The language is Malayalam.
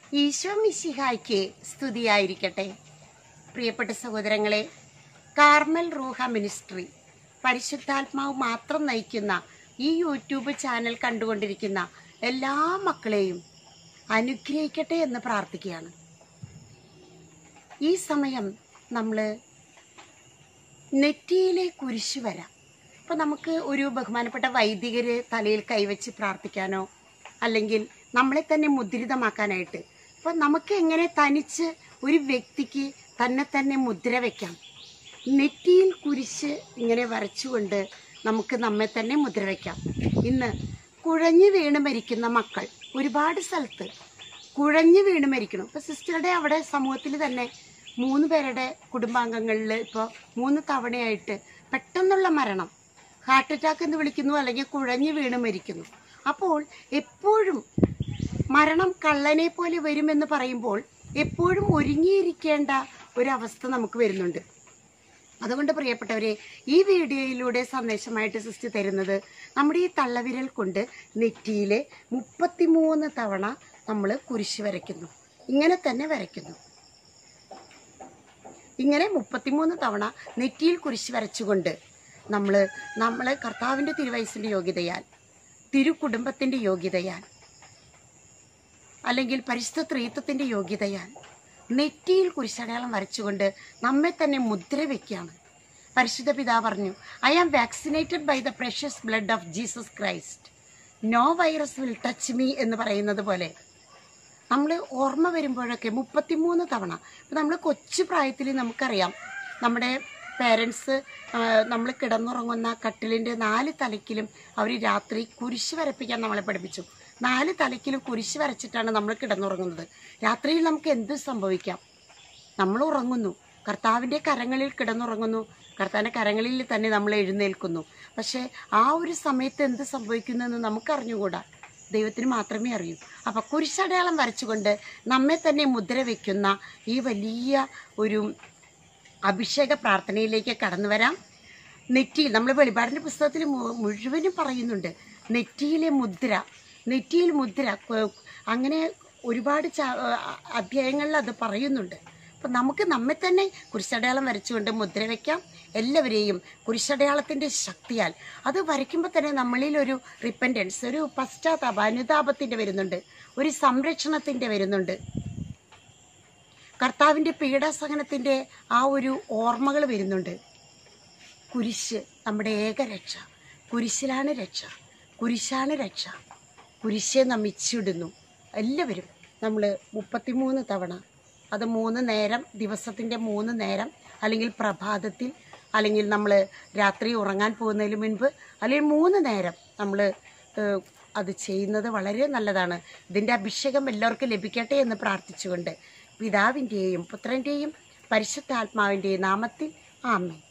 ഈശോ മിശിഹായ്ക്ക് സ്തുതിയായിരിക്കട്ടെ പ്രിയപ്പെട്ട സഹോദരങ്ങളെ കാർമൽ റൂഹ മിനിസ്ട്രി പരിശുദ്ധാത്മാവ് മാത്രം നയിക്കുന്ന ഈ യൂട്യൂബ് ചാനൽ കണ്ടുകൊണ്ടിരിക്കുന്ന എല്ലാ മക്കളെയും അനുഗ്രഹിക്കട്ടെ എന്ന് പ്രാർത്ഥിക്കുകയാണ് ഈ സമയം നമ്മൾ നെറ്റിയിലെ കുരിശ് വരാം അപ്പോൾ നമുക്ക് ഒരു ബഹുമാനപ്പെട്ട വൈദികര് തലയിൽ കൈവച്ച് പ്രാർത്ഥിക്കാനോ അല്ലെങ്കിൽ നമ്മളെ തന്നെ മുദ്രിതമാക്കാനായിട്ട് അപ്പോൾ നമുക്ക് എങ്ങനെ തനിച്ച് ഒരു വ്യക്തിക്ക് തന്നെ തന്നെ മുദ്ര വയ്ക്കാം നെറ്റിയിൽ കുരിശ് ഇങ്ങനെ വരച്ചുകൊണ്ട് നമുക്ക് നമ്മെ തന്നെ മുദ്ര വയ്ക്കാം ഇന്ന് കുഴഞ്ഞു വീണ് മരിക്കുന്ന മക്കൾ ഒരുപാട് സ്ഥലത്ത് കുഴഞ്ഞു വീണ് മരിക്കണം ഇപ്പോൾ സിസ്റ്ററുടെ അവിടെ സമൂഹത്തിൽ തന്നെ മൂന്ന് പേരുടെ കുടുംബാംഗങ്ങളിൽ ഇപ്പോൾ മൂന്ന് തവണയായിട്ട് പെട്ടെന്നുള്ള മരണം ഹാർട്ട് അറ്റാക്ക് എന്ന് വിളിക്കുന്നു അല്ലെങ്കിൽ കുഴഞ്ഞു വീണ് മരിക്കുന്നു അപ്പോൾ എപ്പോഴും മരണം കള്ളനെ പോലെ വരുമെന്ന് പറയുമ്പോൾ എപ്പോഴും ഒരുങ്ങിയിരിക്കേണ്ട ഒരവസ്ഥ നമുക്ക് വരുന്നുണ്ട് അതുകൊണ്ട് പ്രിയപ്പെട്ടവരെ ഈ വീഡിയോയിലൂടെ സന്ദേശമായിട്ട് സിസ്റ്റർ തരുന്നത് നമ്മുടെ ഈ തള്ളവിരൽ കൊണ്ട് നെറ്റിയിലെ മുപ്പത്തിമൂന്ന് തവണ നമ്മൾ കുരിശ് വരയ്ക്കുന്നു ഇങ്ങനെ തന്നെ വരയ്ക്കുന്നു ഇങ്ങനെ മുപ്പത്തിമൂന്ന് തവണ നെറ്റിയിൽ കുരിശ് വരച്ചുകൊണ്ട് നമ്മൾ നമ്മൾ കർത്താവിൻ്റെ തിരുവയസ്സിൻ്റെ യോഗ്യതയാൽ തിരുകുടുംബത്തിൻ്റെ യോഗ്യതയാൽ അല്ലെങ്കിൽ പരിശുദ്ധ ത്രീത്വത്തിൻ്റെ യോഗ്യതയാൽ നെറ്റിയിൽ കുരിശടയാളം വരച്ചുകൊണ്ട് നമ്മെ തന്നെ മുദ്ര വയ്ക്കുകയാണ് പരിശുദ്ധ പിതാവ് പറഞ്ഞു I am vaccinated by the precious blood of Jesus Christ no virus will touch me എന്ന് പറയുന്നത് പോലെ നമ്മൾ ഓർമ്മ വരുമ്പോഴൊക്കെ മുപ്പത്തിമൂന്ന് തവണ ഇപ്പം നമ്മൾ കൊച്ചു പ്രായത്തിൽ നമുക്കറിയാം നമ്മുടെ പേരൻസ് നമ്മൾ കിടന്നുറങ്ങുന്ന കട്ടിലിൻ്റെ നാല് തലയ്ക്കിലും അവർ രാത്രി കുരിശ് വരപ്പിക്കാൻ നമ്മളെ പഠിപ്പിച്ചു നാല് തലയ്ക്കിലും കുരിശ് വരച്ചിട്ടാണ് നമ്മൾ കിടന്നുറങ്ങുന്നത് രാത്രിയിൽ നമുക്ക് എന്ത് സംഭവിക്കാം നമ്മൾ ഉറങ്ങുന്നു കർത്താവിൻ്റെ കരങ്ങളിൽ കിടന്നുറങ്ങുന്നു കർത്താവിൻ്റെ കരങ്ങളിൽ തന്നെ നമ്മൾ എഴുന്നേൽക്കുന്നു പക്ഷേ ആ ഒരു സമയത്ത് എന്ത് സംഭവിക്കുന്നെന്ന് നമുക്കറിഞ്ഞുകൂടാ ദൈവത്തിന് മാത്രമേ അറിയൂ അപ്പോൾ കുരിശടയാളം വരച്ചുകൊണ്ട് നമ്മെ തന്നെ മുദ്ര വയ്ക്കുന്ന ഈ വലിയ ഒരു അഭിഷേക പ്രാർത്ഥനയിലേക്ക് കടന്നു വരാം നെറ്റിയിൽ നമ്മൾ വെളിപാടിൻ്റെ പുസ്തകത്തിൽ മു- മുഴുവനും പറയുന്നുണ്ട് നെറ്റിയിലെ മുദ്ര നെറ്റിയിൽ മുദ്ര കു- അങ്ങനെ ഒരുപാട് ച- അ- അധ്യായങ്ങളിൽ അത് പറയുന്നുണ്ട് അപ്പം നമുക്ക് നമ്മെ തന്നെ കുരിശടയാളം വരച്ചുകൊണ്ട് മുദ്ര വയ്ക്കാം എല്ലാവരെയും കുരിശടയാളത്തിൻ്റെ ശക്തിയാൽ അത് വരയ്ക്കുമ്പോൾ തന്നെ നമ്മളിൽ ഒരു റിപ്പൻറ്റൻസ് ഒരു പശ്ചാത്താപ അനുതാപത്തിൻ്റെ വരുന്നുണ്ട് ഒരു സംരക്ഷണത്തിൻ്റെ വരുന്നുണ്ട് കർത്താവിൻ്റെ പീഡാസഹനത്തിൻ്റെ ആ ഒരു ഓർമ്മകൾ വരുന്നുണ്ട് കുരിശ് നമ്മുടെ ഏക രക്ഷ കുരിശിലാണ് രക്ഷ കുരിശാണ് രക്ഷ കുരിശെ നമിച്ചിടുന്നു എല്ലാവരും നമ്മൾ മുപ്പത്തിമൂന്ന് തവണ അത് മൂന്ന് നേരം ദിവസത്തിൻ്റെ മൂന്ന് നേരം അല്ലെങ്കിൽ പ്രഭാതത്തിൽ അല്ലെങ്കിൽ നമ്മൾ രാത്രി ഉറങ്ങാൻ പോകുന്നതിന് മുൻപ് അല്ലെങ്കിൽ മൂന്ന് നേരം നമ്മൾ അത് ചെയ്യുന്നത് വളരെ നല്ലതാണ് ഇതിൻ്റെ അഭിഷേകം എല്ലാവർക്കും ലഭിക്കട്ടെ എന്ന് പ്രാർത്ഥിച്ചുകൊണ്ട് പിതാവിൻ്റെയും പുത്രൻ്റെയും പരിശുദ്ധാത്മാവിൻ്റെയും നാമത്തിൽ ആമേൻ